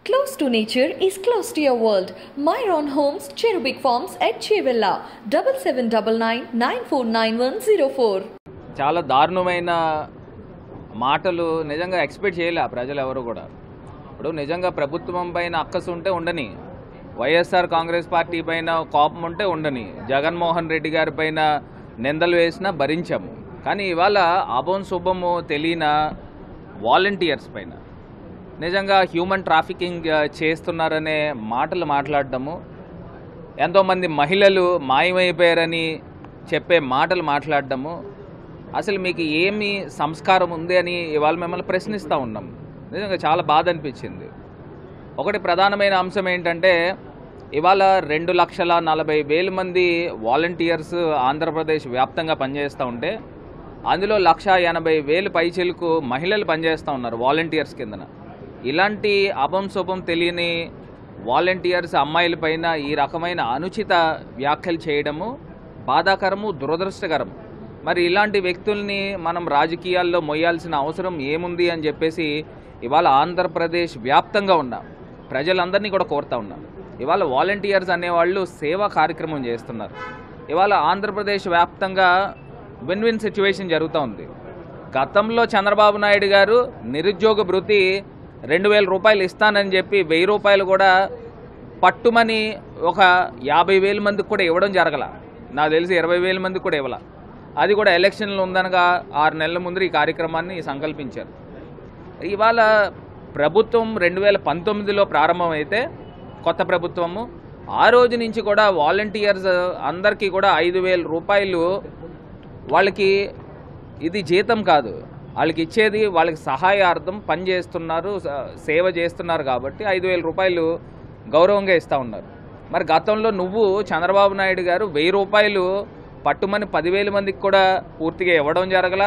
Close to nature is close to your world. Myron Homes, Cherubic Farms at Chevilla, 7799 949104. చాలా దారుణమైన మాటలు నిజంగా expect చేయలే ఆ ప్రజలు ఎవరు కూడా ఇప్పుడు నిజంగా ప్రభుత్వం పైన అక్కసు ఉంటే ఉండని వైఎస్ఆర్ కాంగ్రెస్ పార్టీ పైన కోపం ఉంటే ఉండని జగన్మోహన్ రెడ్డి గారి పైన నిందలు వేసినా భరించాము కానీ ఇవాళ అభం శుభము తెలియన వాలంటీర్స్ పైన నిజంగా హ్యూమన్ ట్రాఫికింగ్ ఆ, చేస్తున్నారనే మాటలు మాట్లాడటము ఎంతోమంది మహిళలు మాయమైపోయారని చెప్పే మాటలు మాట్లాడటము అసలు మీకు ఏమి సంస్కారం ఉంది అని ఇవాళ మిమ్మల్ని ప్రశ్నిస్తూ ఉన్నాం నిజంగా చాలా బాధ అనిపించింది ఒకటి ప్రధానమైన అంశం ఏంటంటే ఇవాళ రెండు లక్షల నలభై వేల మంది వాలంటీర్స్ ఆంధ్రప్రదేశ్ వ్యాప్తంగా పనిచేస్తూ ఉంటే అందులో లక్ష ఎనభై వేలు పైచీలకు మహిళలు పనిచేస్తూ ఉన్నారు వాలంటీర్స్ కిందన ఇలాంటి అపం శుభం తెలియని వాలంటీర్స్ అమ్మాయిల పైన ఈ రకమైన అనుచిత వ్యాఖ్యలు చేయడము బాధాకరము దురదృష్టకరం మరి ఇలాంటి వ్యక్తుల్ని మనం రాజకీయాల్లో మొయ్యాల్సిన అవసరం ఏముంది అని చెప్పేసి ఇవాళ ఆంధ్రప్రదేశ్ వ్యాప్తంగా ఉన్న ప్రజలందరినీ కూడా కోరుతా ఉన్నాం ఇవాళ వాలంటీర్స్ అనేవాళ్ళు సేవా కార్యక్రమం చేస్తున్నారు ఇవాళ ఆంధ్రప్రదేశ్ వ్యాప్తంగా విన్ విన్ సిచ్యువేషన్ జరుగుతూ ఉంది గతంలో చంద్రబాబు నాయుడు గారు నిరుద్యోగ భృతి రెండు వేల రూపాయలు ఇస్తానని చెప్పి వెయ్యి రూపాయలు కూడా పట్టుమని ఒక యాభై వేల మందికి కూడా ఇవ్వడం జరగల నాకు తెలిసి ఇరవై వేల మందికి కూడా ఇవ్వాల అది కూడా ఎలక్షన్లు ఉందనగా ఆరు నెలల ముందు ఈ కార్యక్రమాన్ని సంకల్పించారు ఇవాళ ప్రభుత్వం రెండు వేల పంతొమ్మిదిలో ప్రారంభమైతే కొత్త ప్రభుత్వము ఆ రోజు నుంచి కూడా వాలంటీర్స్ అందరికీ కూడా ఐదు వేల రూపాయలు వాళ్ళకి ఇది జీతం కాదు వాళ్ళకి ఇచ్చేది వాళ్ళకి సహాయార్థం పని చేస్తున్నారు స- సేవ చేస్తున్నారు కాబట్టి ఐదు వేల రూపాయలు గౌరవంగా ఇస్తూ ఉన్నారు మరి గతంలో నువ్వు చంద్రబాబు నాయుడు గారు వెయ్యి రూపాయలు పట్టుమని పదివేల మందికి కూడా పూర్తిగా ఇవ్వడం జరగల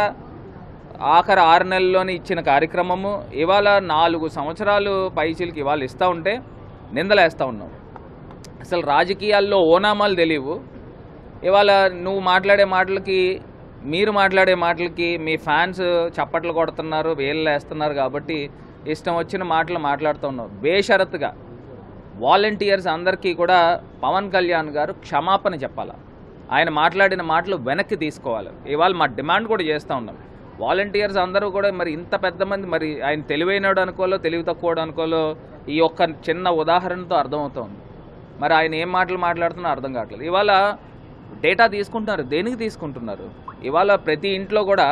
ఆఖరి ఆరు నెలల్లోనే ఇచ్చిన కార్యక్రమము ఇవాళ నాలుగు సంవత్సరాలు పైచీలకి ఇవాళ ఇస్తూ ఉంటే నిందలేస్తూ ఉన్నాం అసలు రాజకీయాల్లో ఓనామాలు తెలియవు ఇవాళ నువ్వు మాట్లాడే మాటలకి మీరు మాట్లాడే మాటలకి మీ ఫ్యాన్స్ చప్పట్లు కొడుతున్నారు వేళ్ళు వేస్తున్నారు కాబట్టి ఇష్టం వచ్చిన మాటలు మాట్లాడుతూ ఉన్నావు బేషరతుగా వాలంటీర్స్ అందరికీ కూడా పవన్ కళ్యాణ్ గారు క్షమాపణ చెప్పాలి ఆయన మాట్లాడిన మాటలు వెనక్కి తీసుకోవాలి ఇవాళ మా డిమాండ్ కూడా చేస్తూ ఉన్నాం వాలంటీర్స్ అందరూ కూడా మరి ఇంత పెద్ద మంది మరి ఆయన తెలివైనడు అనుకోలో తెలివి తక్కువడు అనుకోలో ఈ ఒక్క చిన్న ఉదాహరణతో అర్థమవుతోంది మరి ఆయన ఏం మాటలు మాట్లాడుతున్నా అర్థం కావట్లేదు ఇవాళ డేటా తీసుకుంటున్నారు దేనికి తీసుకుంటున్నారు ఇవాళ ప్రతి ఇంట్లో కూడా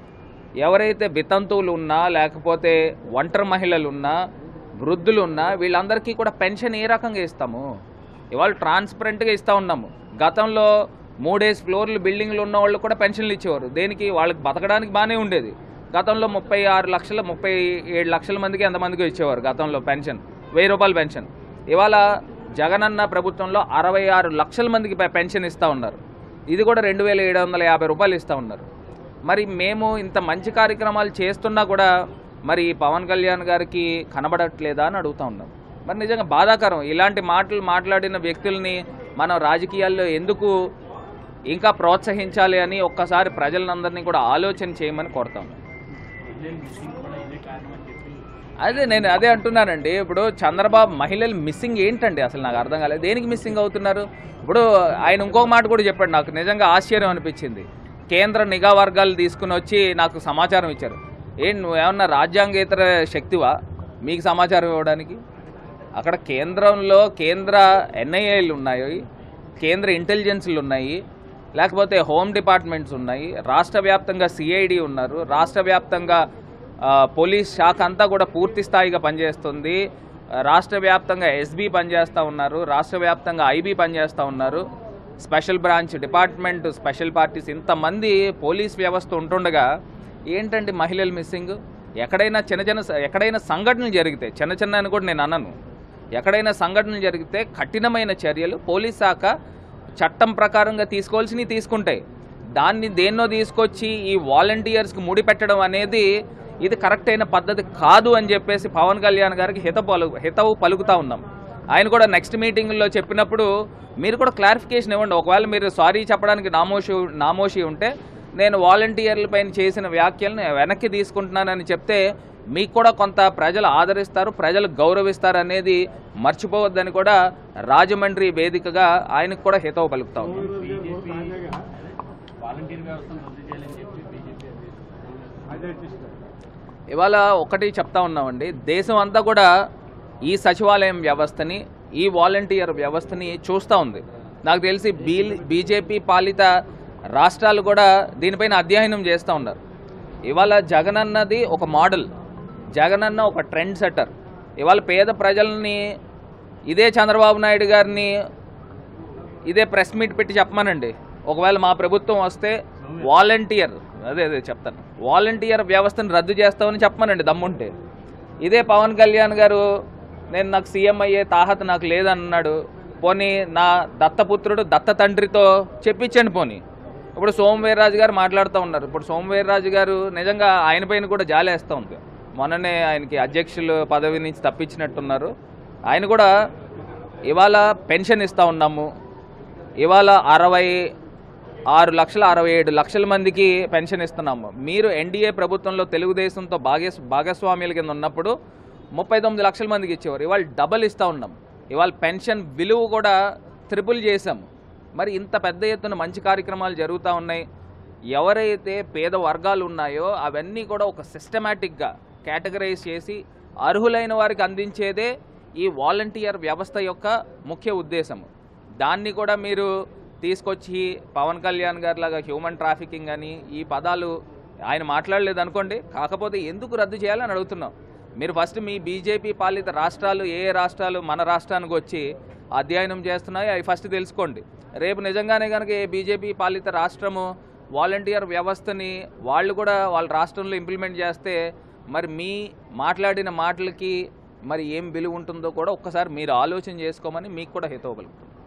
ఎవరైతే వితంతువులు ఉన్నా లేకపోతే ఒంటరి మహిళలు ఉన్నా వృద్ధులు ఉన్నా వీళ్ళందరికీ కూడా పెన్షన్ ఏ రకంగా ఇస్తాము ఇవాళ ట్రాన్స్పరెంట్గా ఇస్తూ ఉన్నాము గతంలో మూడేసి ఫ్లోర్లు బిల్డింగ్లు ఉన్న వాళ్ళు కూడా పెన్షన్లు ఇచ్చేవారు దేనికి వాళ్ళకి బతకడానికి బాగానే ఉండేది గతంలో ముప్పై ఆరు లక్షల ముప్పై ఏడు లక్షల మందికి ఎంతమందికి ఇచ్చేవారు గతంలో పెన్షన్ వెయ్యి రూపాయల పెన్షన్ ఇవాళ జగనన్న ప్రభుత్వంలో అరవై ఆరు లక్షల మందికి పె- పెన్షన్ ఇస్తూ ఉన్నారు ఇది కూడా రెండు వేల ఏడు వందల యాభై రూపాయలు ఇస్తూ ఉన్నారు మరి మేము ఇంత మంచి కార్యక్రమాలు చేస్తున్నా కూడా మరి పవన్ కళ్యాణ్ గారికి కనబడట్లేదా అని అడుగుతా ఉన్నాం మరి నిజంగా బాధాకరం ఇలాంటి మాటలు మాట్లాడిన వ్యక్తుల్ని మనం రాజకీయాల్లో ఎందుకు ఇంకా ప్రోత్సహించాలి అని ఒక్కసారి ప్రజలందరినీ కూడా ఆలోచన చేయమని కోరుతాం అదే నేను అదే అంటున్నానండి ఇప్పుడు చంద్రబాబు మహిళలు మిస్సింగ్ ఏంటండి అసలు నాకు అర్థం కాలేదు దేనికి మిస్సింగ్ అవుతున్నారు ఇప్పుడు ఆయన ఇంకొక మాట కూడా చెప్పాడు నాకు నిజంగా ఆశ్చర్యం అనిపించింది కేంద్ర నిఘా వర్గాలు తీసుకుని వచ్చి నాకు సమాచారం ఇచ్చారు ఏం నువ్వేమన్నా రాజ్యాంగేతర శక్తివా మీకు సమాచారం ఇవ్వడానికి అక్కడ కేంద్రంలో కేంద్ర ఎన్ఐఏలు ఉన్నాయి కేంద్ర ఇంటెలిజెన్స్లు ఉన్నాయి లేకపోతే హోమ్ డిపార్ట్మెంట్స్ ఉన్నాయి రాష్ట్ర వ్యాప్తంగా సిఐడి ఉన్నారు రాష్ట్ర వ్యాప్తంగా ఆ, పోలీస్ శాఖ అంతా కూడా పూర్తి స్థాయిగా పనిచేస్తుంది ఆ, రాష్ట్ర వ్యాప్తంగా ఎస్బీ పనిచేస్తూ ఉన్నారు రాష్ట్ర వ్యాప్తంగా ఐబీ పనిచేస్తూ ఉన్నారు special branch department special parties ఇంతమంది పోలీస్ వ్యవస్థ ఉంటుండగా ఏంటంటే మహిళలు మిస్సింగ్ ఎక్కడైనా చిన్న చిన్న స- ఎక్కడైనా సంఘటనలు జరిగితే చిన్న చిన్న అని కూడా నేను అన్నాను ఎక్కడైనా సంఘటనలు జరిగితే కఠినమైన చర్యలు పోలీస్ శాఖ చట్టం ప్రకారంగా తీసుకోవాల్సినవి తీసుకుంటాయి దాన్ని దేన్నో తీసుకొచ్చి ఈ వాలంటీర్స్కి ముడి పెట్టడం అనేది ఇది కరెక్ట్ అయిన పద్ధతి కాదు అని చెప్పేసి పవన్ కళ్యాణ్ గారికి హిత పలు హితవు పలుకుతా ఉన్నాం ఆయన కూడా నెక్స్ట్ మీటింగ్లో చెప్పినప్పుడు మీరు కూడా క్లారిఫికేషన్ ఇవ్వండి ఒకవేళ మీరు సారీ చెప్పడానికి నామోషి నామోషి ఉంటే నేను వాలంటీర్ల పైన చేసిన వ్యాఖ్యలను వెనక్కి తీసుకుంటున్నానని చెప్తే మీకు కూడా కొంత ప్రజలు ఆదరిస్తారు ప్రజలు గౌరవిస్తారు అనేది మర్చిపోవద్దని కూడా రాజమండ్రి వేదికగా ఆయనకు కూడా హితవు పలుకుతా ఉన్నాం బీజేపీ వాలంటీర్ వ్యవస్థను రద్దు చేయాలని చెప్పి బీజేపీ ఇవాళ ఒకటి చెప్తా ఉన్నామండి దేశం అంతా కూడా ఈ సచివాలయం వ్యవస్థని ఈ వాలంటీర్ వ్యవస్థని చూస్తూ ఉంది నాకు తెలిసి బీ బీజేపీ పాలిత రాష్ట్రాలు కూడా దీనిపైన అధ్యయనం చేస్తూ ఉన్నారు ఇవాళ జగన్ అన్నది ఒక మోడల్ జగన్ అన్న ఒక ట్రెండ్ సెట్టర్ ఇవాళ పేద ప్రజల్ని ఇదే చంద్రబాబు నాయుడు గారిని ఇదే ప్రెస్ మీట్ పెట్టి చెప్పమానండి ఒకవేళ మా ప్రభుత్వం వస్తే వాలంటీర్ అదే అదే చెప్తాను వాలంటీర్ వ్యవస్థను రద్దు చేస్తామని చెప్పమానండి దమ్ముంటే ఇదే పవన్ కళ్యాణ్ గారు నేను నాకు సీఎం అయ్యే తాహత నాకు లేదన్నాడు పోనీ నా దత్తపుత్రుడు దత్త తండ్రితో చెప్పించండి పోనీ ఇప్పుడు సోమవీర్రాజు గారు మాట్లాడుతూ ఉన్నారు ఇప్పుడు సోమవీర్రాజు గారు నిజంగా ఆయన పైన కూడా జాలేస్తూ ఉంది మొన్ననే ఆయనకి అధ్యక్షులు పదవి నుంచి తప్పించినట్టున్నారు ఆయన కూడా ఇవాళ పెన్షన్ ఇస్తూ ఉన్నాము ఇవాళ అరవై ఆరు లక్షల అరవై ఏడు లక్షల మందికి పెన్షన్ ఇస్తున్నాము మీరు ఎన్డీఏ ప్రభుత్వంలో తెలుగుదేశంతో భాగస్ భాగస్వామ్యుల కింద ఉన్నప్పుడు ముప్పై తొమ్మిది లక్షల మందికి ఇచ్చేవారు ఇవాళ డబల్ ఇస్తూ ఉన్నాం ఇవాళ పెన్షన్ విలువ కూడా త్రిపుల్ చేశాము మరి ఇంత పెద్ద ఎత్తున మంచి కార్యక్రమాలు జరుగుతూ ఉన్నాయి ఎవరైతే పేద వర్గాలు ఉన్నాయో అవన్నీ కూడా ఒక సిస్టమేటిక్గా కేటగరైజ్ చేసి అర్హులైన వారికి అందించేదే ఈ వాలంటీర్ వ్యవస్థ యొక్క ముఖ్య ఉద్దేశం దాన్ని కూడా మీరు తీసుకొచ్చి పవన్ కళ్యాణ్ గారి లాగా హ్యూమన్ ట్రాఫికింగ్ అని ఈ పదాలు ఆయన మాట్లాడలేదు అనుకోండి కాకపోతే ఎందుకు రద్దు చేయాలని అడుగుతున్నాం మీరు ఫస్ట్ మీ బీజేపీ పాలిత రాష్ట్రాలు ఏ ఏ రాష్ట్రాలు మన రాష్ట్రానికి వచ్చి అధ్యయనం చేస్తున్నాయో అవి ఫస్ట్ తెలుసుకోండి రేపు నిజంగానే కనుక ఏ బీజేపీ పాలిత రాష్ట్రము వాలంటీర్ వ్యవస్థని వాళ్ళు కూడా వాళ్ళ రాష్ట్రంలో ఇంప్లిమెంట్ చేస్తే మరి మీ మాట్లాడిన మాటలకి మరి ఏం విలువ ఉంటుందో కూడా ఒక్కసారి మీరు ఆలోచన చేసుకోమని మీకు కూడా హితవు పలుకుతుంది